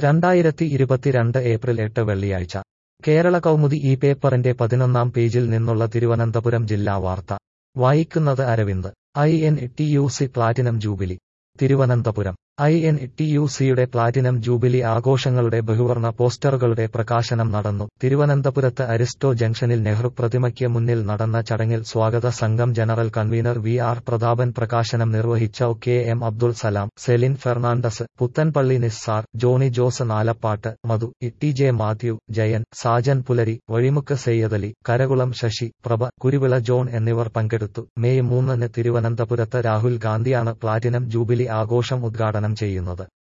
രണ്ടായിരത്തി ഇരുപത്തിരണ്ട് ഏപ്രിൽ എട്ട് വെള്ളിയാഴ്ച കേരള കൗമുദി ഈ പേപ്പറിന്റെ പതിനൊന്നാം പേജിൽ നിന്നുള്ള തിരുവനന്തപുരം ജില്ലാ വാർത്ത വായിക്കുന്നത് Aravind I N T U C platinum jubilee Thiruvananthapuram I N T U സിയുടെ പ്ലാറ്റിനം ജൂബിലി ആഘോഷങ്ങളുടെ ബഹുവർണ പോസ്റ്ററുകളുടെ പ്രകാശനം നടന്നു തിരുവനന്തപുരത്ത് അരിസ്റ്റോ ജംഗ്ഷനിൽ നെഹ്റു പ്രതിമയ്ക്ക് മുന്നിൽ നടന്ന ചടങ്ങിൽ സ്വാഗത സംഘം general convener V R Prathapan പ്രകാശനം നിർവഹിച്ച K M Abdul Salam Celine Fernandez Puthenpally Nissar Johny Jose Nalappat Madhu T J Mathew Jayan Sajan Pulari Vazhimukku Sayyedali Karakulam Sasi Prabha Kuruvila John എന്നിവർ പങ്കെടുത്തു മെയ് മൂന്നിന് തിരുവനന്തപുരത്ത് രാഹുൽ ഗാന്ധിയാണ് പ്ലാറ്റിനം ജൂബിലി ആഘോഷം ഉദ്ഘാടനം ചെയ്യുന്നത്